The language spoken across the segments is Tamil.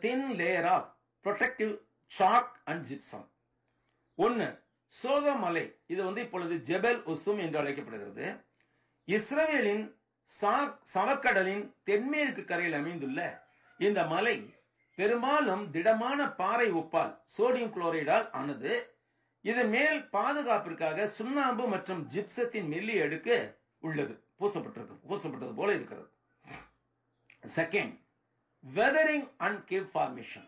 Thin layer of protective chalk and gypsum ஒன்னு சோதமலை இது வந்து இப்பொழுது ஜெபல் உசும் என்று அழைக்கப்படுகிறது இஸ்ரவேலின் சவக்கடலின் தென்மேற்கு கரையில் அமைந்துள்ள இந்த மலை பெரும்பாலும் திடமான பாறை உப்பால் சோடியம் குளோரைடால் ஆனது இது மேல் பாதுகாப்பிற்காக சுண்ணாம்பு மற்றும் ஜிப்சத்தின் மெல்லிய அடுக்கு உள்ளது பூசப்பட்டிருக்கு பூசப்பட்டது போல இருக்கிறது second weathering and cave formation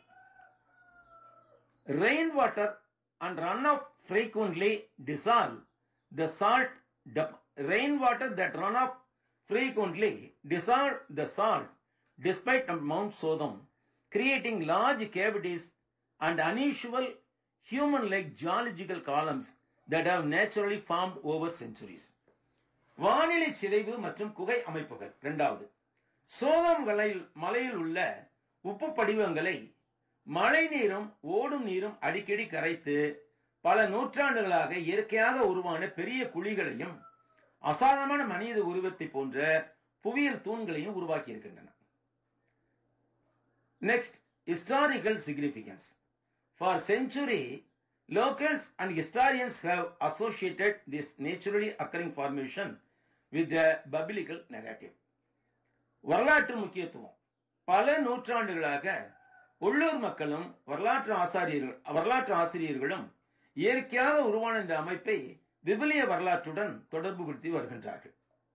rain water and run off frequently dissolve the salt rainwater that run off frequently dissolve the salt despite Mount Sodom, creating large cavities and unusual human-like geological columns that have naturally formed over centuries. வானிலை சிதைவு மற்றும் குகை அமைப்புகள் இரண்டாவது சோதம் மலையில் உள்ள உப்பு படிவங்களை மழை நீரும் ஓடும் நீரும் அடிக்கடி கரைத்து பல நூற்றாண்டுகளாக இயற்கையாக உருவான பெரிய குழிகளையும் அசாதாரணமான மனித உருவத்தை போன்ற புவியியல் தூண்களையும் உருவாக்கி இருக்கின்றன next historical significance for century locals and historians how associated this naturally occurring formation with the biblical negative வரலாற்று முக்கியத்துவம் பல நூற்றாண்டுகளாக உள்ளூர் மக்களும் வரலாற்று ஆசாரியர்கள் வரலாற்று ஆசிரியர்களும் இயற்கையாக உருவான இந்த அமைப்பை விபிலிய வரலாற்றுடன் தொடர்புபடுத்தி வருகின்றார்கள்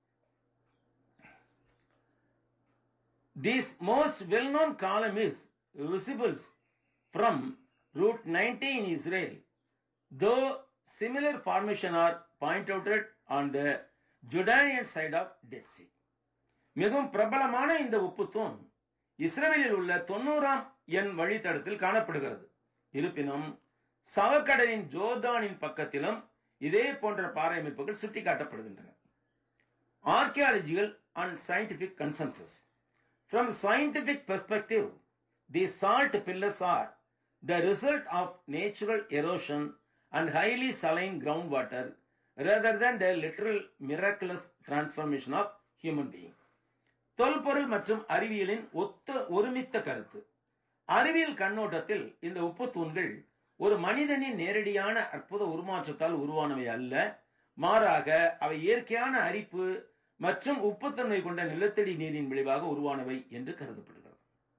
This most well-known column is visible from Route 90 in Israel, though similar formation are pointed out on the Jordanian side of Dead Sea. மிகவும் பிரபலமான இந்த உப்புத்தூண் இஸ்ரேலில் உள்ள தொண்ணூறாம் எண் வழித்தடத்தில் காணப்படுகிறது இருப்பினும் சவக்கடலின் ஜோர்தானின் பக்கத்திலும் இதே போன்ற பாறை அமைப்புகள் சுட்டிக்காட்டப்படுகின்றன archaeological and scientific consensus From a scientific perspective, these salt pillars are the result of natural erosion and highly saline groundwater rather than the literal miraculous transformation of human being. தொல்பொருள் மற்றும் அறிவியலின் ஒத்த ஒருமித்த கருத்து அறிவியல் கண்ணோட்டத்தில் இந்த உப்பு தூண்கள் ஒரு மனிதனின் நேரடியான அற்புத உருமாற்றத்தால் உருவானவை அல்ல மாறாக அவை இயற்கையான அரிப்பு மற்றும் உப்புத்தன்மை கொண்ட நிலத்தடி நீரின் விளைவாக உருவானவை என்று கருதப்படுகிறது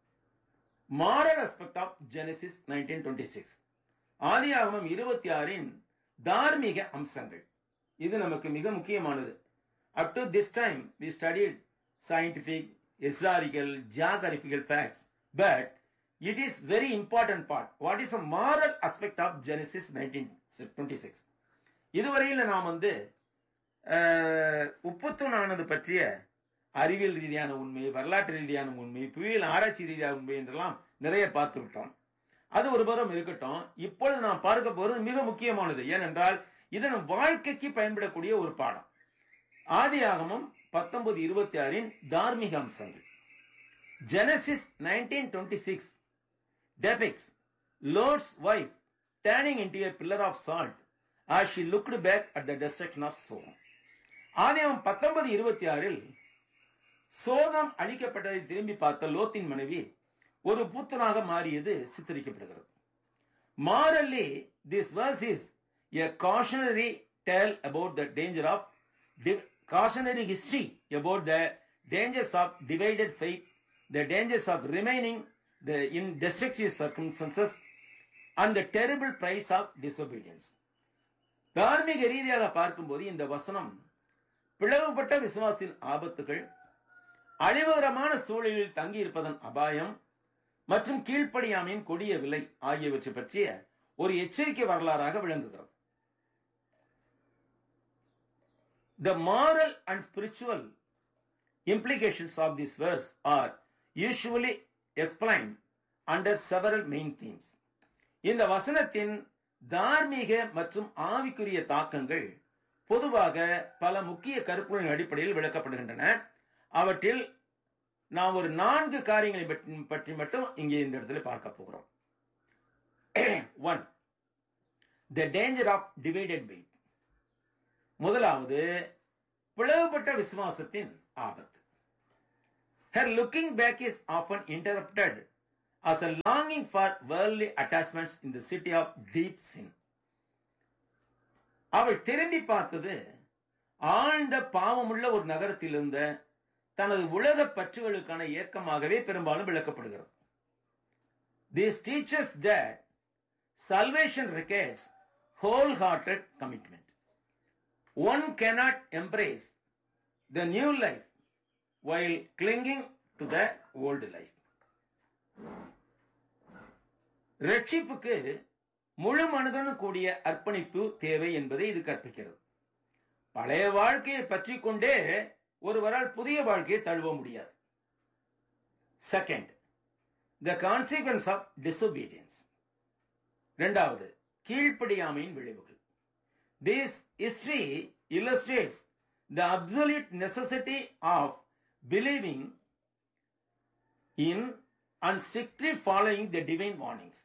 moral aspect of Genesis nineteen twenty six ஆதியாகமம் இருபத்தி ஆறின் தார்மீக அம்சங்கள் இது நமக்கு மிக முக்கியமானது up to this time we studied scientific historical geographical facts but it is very important part what is a moral aspect of Genesis nineteen twenty six இதுவரையில் நாம் வந்து உப்புத்தூணானது பற்றிய அறிவியல் ரீதியான உண்மை வரலாற்று ரீதியான உண்மை புவியியல் ஆராய்ச்சி ரீதியான உண்மை என்றெல்லாம் நிறைய பார்த்து விட்டோம் அது ஒரு புறம் இருக்கட்டும் இப்பொழுது நாம் பார்க்க போறது மிக முக்கியமானது ஏனென்றால் இதன் வாழ்க்கைக்கு பயன்படக்கூடிய ஒரு பாடம் ஆதி ஆகமும் பத்தொன்பது இருபத்தி ஆறின் தார்மீக அம்சங்கள் Genesis nineteen twenty six depicts Lot's wife turning into a pillar of salt as she looked back at the destruction of Sodom. ஆதியம் பத்தொன்பது இருபத்தி ஆறில் சோதம் அழிக்கப்பட்டதை திரும்பி பார்த்த லோத்தின் மனைவி ஒரு புத்தனாக மாறியது சித்தரிக்கப்படுகிறது morally this verse is a cautionary tale about the danger of cautionary history about the dangers of divided faith, the dangers of remaining the in destructive circumstances, and the terrible price of disobedience. தார்மீக ரீதியாக பார்க்கும்போது இந்த வசனம் பிளவுபட்ட விசுவாசின் ஆபத்துகள் அழிவுகரமான சூழலில் தங்கியிருப்பதன் அபாயம் மற்றும் கீழ்ப்படியாமையின் கொடிய விலை ஆகியவற்றை பற்றிய ஒரு எச்சரிக்கை வரலாறாக விளங்குகிறது The moral and spiritual implications of this verse are usually explained under several main themes. இந்த வசனத்தின் தார்மீக மற்றும் ஆவிக்குரிய தாக்கங்கள் பொதுவாக பல முக்கிய கருப்புகளின் அடிப்படையில் விளக்கப்படுகின்றன அவற்றில் நாம் ஒரு நான்கு காரியங்களை பற்றி மட்டும் இங்கே இந்த இடத்துல பார்க்க போகிறோம் one the danger of divided weight முதலாவது பிளவுபட்ட விசுவாசத்தின் ஆபத்து her looking back is often interrupted as a longing for worldly attachments in the city of deep sin. அவள் திரும்பி பார்த்தது ஆழ்ந்த பாவமுள்ள ஒரு நகரத்தில் இருந்த தனது உலக பற்றுகளுக்கான ஏக்கமாகவே பெரும்பாலும் விளக்கப்படுகிறது This teaches that salvation requires wholehearted commitment. One cannot embrace the new life while clinging to the old life. ரட்சிப்புக்கு முழு மனதுடன் கூடிய அர்ப்பணிப்பு தேவை என்பதை இது கற்பிக்கிறது பழைய வாழ்க்கையை பற்றி கொண்டே ஒருவரால் புதிய வாழ்க்கையை தழுவ முடியாது second the consequence of disobedience இரண்டாவது கீழ்ப்படியாமையின் விளைவுகள் this history illustrates the absolute necessity of believing in and strictly following the divine warnings.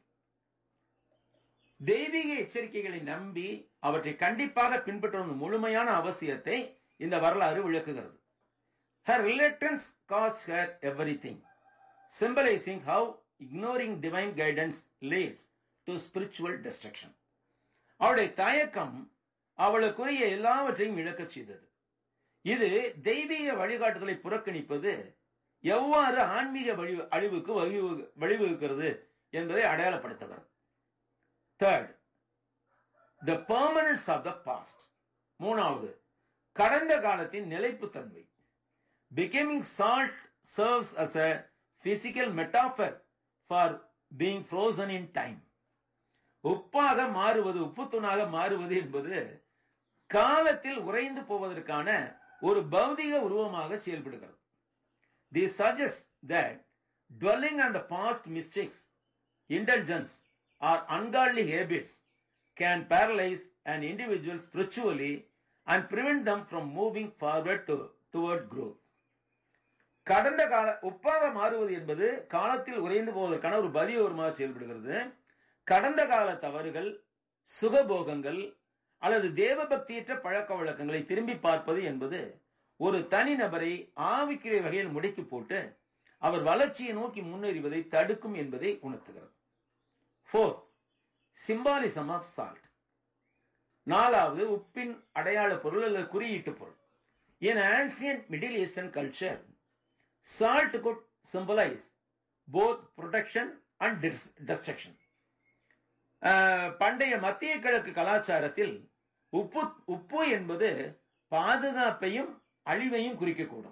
தெய்வீக எச்சரிக்கைகளை நம்பி அவற்றை கண்டிப்பாக பின்பற்றுவதன் முழுமையான அவசியத்தை இந்த வரலாறு விளக்குகிறது Her reluctance cost her everything, symbolizing how ignoring divine guidance leads to spiritual destruction. அவளுடைய தயக்கம் அவளுக்குரிய எல்லாவற்றையும் இழக்கச் செய்தது இது தெய்வீக வழிகாட்டுதலை புறக்கணிப்பது எவ்வாறு ஆன்மீக வழி அழிவுக்கு வழிவகு- வழிவகுக்கிறது என்பதை அடையாளப்படுத்துகிறது third the permanence of the past மூணாவது கடந்த காலத்தின் நிலைப்புத்தன்மை becoming salt serves as a physical metaphor for being frozen in time உப்பாக மாறுவது உப்புத்தூணாக மாறுவது என்பது காலத்தில் உறைந்து போவதற்கான ஒரு பௌதிக உருவமாக செயல்படுகிறது the suggest that dwelling on the past mistakes, indulgence, or ungodly habits can paralyze an individual spiritually and prevent them from moving forward to, toward growth. கடந்த கால உப்பாக மாறுவது என்பது காலத்தில் உறைந்து போவதற்கான ஒரு பதிய உருமாக செயல்படுகிறது கடந்த கால தவறுகள் சுகபோகங்கள் அல்லது தேவபக்தியற்ற பழக்க வழக்கங்களை திரும்பி பார்ப்பது என்பது ஒரு தனிநபரை ஆவிக்கிற வகையில் முடக்கி போட்டு அவர் வளர்ச்சியை நோக்கி முன்னேறுவதை தடுக்கும் என்பதை உணர்த்துகிறது ஃபோர் சிம்பாலிசம் ஆஃப் சால்ட் நாலாவது உப்பின் அடையாள பொருள் அல்லது குறியீட்டு பொருள் in ancient Middle Eastern culture salt could symbolise both protection and destruction அஹ், பண்டைய மத்திய கிழக்கு கலாச்சாரத்தில் உப்பு உப்பு என்பது பாதுகாப்பையும் அழிவையும் குறிக்கக்கூடும்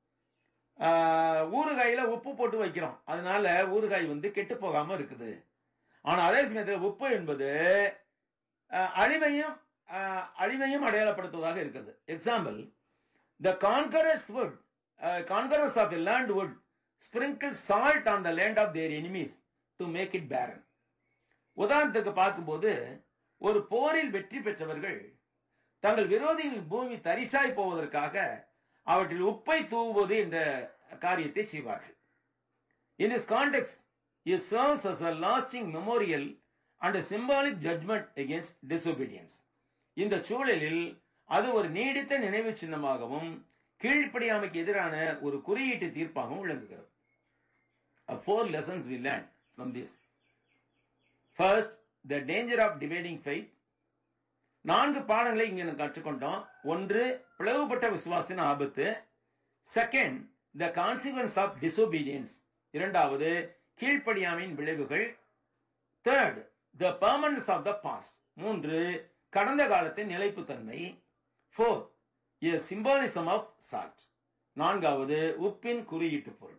ஆஹ், ஊறுகாயில உப்பு போட்டு வைக்கிறோம் அதனால ஊறுகாய் வந்து கெட்டு போகாம இருக்குது ஆனா அதே சமயத்தில் உப்பு என்பது ஆஹ், அழிவையும் ஆஹ், அழிவையும் அடையாளப்படுத்துவதாக இருக்கிறது example the conquerors would conquerors of land would sprinkle salt on the land of their enemies to make it barren உதாரணத்துக்கு பார்க்கும்போது ஒரு போரில் வெற்றி பெற்றவர்கள் தங்கள் விரோதிகளின் பூமி தரிசாய் போவதற்காக அவற்றில் உப்பை தூவுவது என்ற காரியத்தை செய்வார்கள் In this context, it serves as a lasting memorial and a symbolic judgment against disobedience. இந்த சூழலில் அது ஒரு நீடித்த நினைவு சின்னமாகவும் கீழ்ப்படியாமைக்கு எதிரான ஒரு குறியீட்டு தீர்ப்பாகவும் விளங்குகிறது four lessons we learn from this first the danger of dividing faith நான்கு பாடங்களை இங்க நம்ம கற்றுக்கொண்டோம் ஒன்று பிளவுபட்ட விசுவாசின் ஆபத்து second the consequence of disobedience இரண்டாவது கீழ்ப்படியாமையின் விளைவுகள் third the permanence of the past மூன்று கடந்த காலத்தின் நிலைப்புத்தன்மை four a symbolism of salt நான்காவது உப்பின் குறியீட்டு பொருள்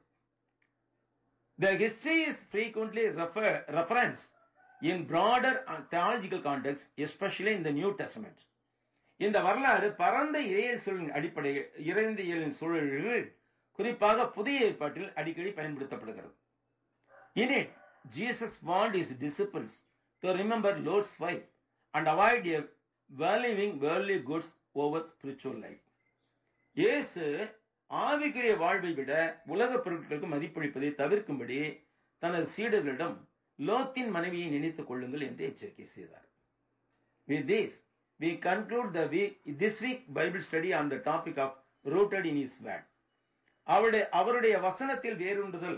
The history is frequently refer, referenced in broader and theological context, especially in the New Testament. இந்த வரலாறு பரந்த இறையல் சூழலின் அடிப்படையில் இறைந்தியலின் சூழல்கள் குறிப்பாக புதிய ஏற்பாட்டில் அடிக்கடி பயன்படுத்தப்படுகிறது In it, Jesus warned his disciples to remember Lord's wife and avoid a valuing worldly goods over spiritual life. இயேசு ஆவிக்குரிய வாழ்வை விட உலக பொருட்களுக்கு மதிப்பளிப்பதை தவிர்க்கும்படி தனது சீடர்களிடம் லோத்தின் மனைவியை நினைத்துக் கொள்ளுங்கள் என்று எச்சரிக்கை செய்தார் With this, we conclude the week, this week Bible study on the topic of rooted in his word. அவருடைய அவருடைய வசனத்தில் வேரூன்றுதல்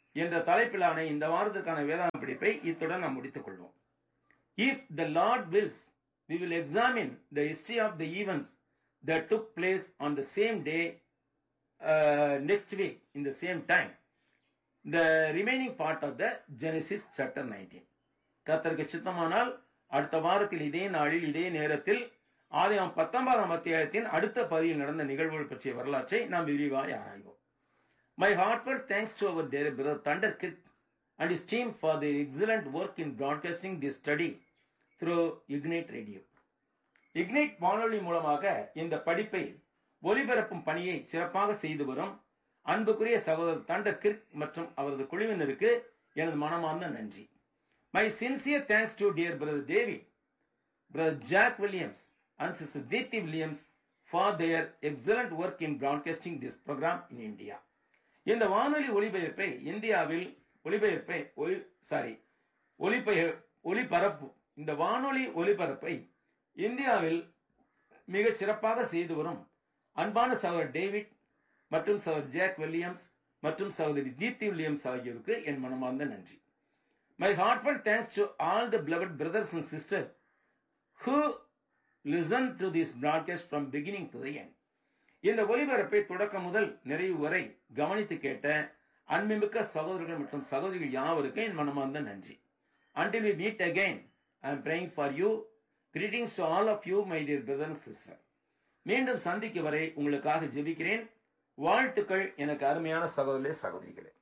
என்ற தலைப்பிலான இந்த வாரத்திற்கான வேதாந்த படிப்பை இத்துடன் நாம் முடித்துக் கொள்வோம் if the Lord wills we will examine the history of the events that took place on the same day uh, next week in the same time the remaining part of the genesis chapter 19 கர்த்தருக்கு சித்தமானால் அடுத்த வாரத்தில் இதே நாளில் இதே நேரத்தில் ஆதியாம் பத்தொன்பதாம் அத்தியாயத்தின் அடுத்த பகுதியில் நடந்த நிகழ்வுகள் பற்றிய வரலாற்றை நாம் விரிவாக ஆராய்வோம் my heartfelt thanks to our dear brother Thunder Kirk and his team for their excellent work in broadcasting this study through Ignite Radio. Ignite வானொலி மூலமாக இந்த படிப்பை ஒலிபரப்பும் பணியை சிறப்பாக செய்து வரும் அன்புக்குரிய சகோதரர் தண்டர் கிர்க் மற்றும் அவரது குழுவினருக்கு எனது மனமார்ந்த நன்றி my sincere thanks to dear brother David brother Jack Williams and sister Deepti Williams for their excellent work in broadcasting this programme in India இந்த வானொலி ஒலிபெயர்ப்பை இந்தியாவில் ஒலிபெயர்ப்பை ஒலி சாரி ஒலிபெயர் ஒலிபரப்பு இந்த வானொலி ஒலிபரப்பை இந்தியாவில் மிக சிறப்பாக செய்து வரும் அன்பான சகோதரர் டேவிட் மற்றும் சகோதரர் ஜாக் வில்லியம்ஸ் மற்றும் சகோதரி தீப்தி வில்லியம்ஸ் ஆகியோருக்கு என் மனமார்ந்த நன்றி my heartful thanks to all the beloved brothers and sister who listen to this broadcast from beginning to the end இந்த ஒலிபரப்பை தொடக்கம் முதல் நிறைவு வரை கவனித்து கேட்ட அன்புமிக்க சகோதரர்கள் மற்றும் சகோதரிகள் யாவருக்கும் என் மனமார்ந்த நன்றி until we meet again i am praying for you greetings to all of you my dear brother and sister மீண்டும் சந்திக்கு வரை உங்களுக்காக ஜெபிக்கிறேன் வாழ்த்துக்கள் எனக்கு அருமையான சகோதரர்களே சகோதரிகளே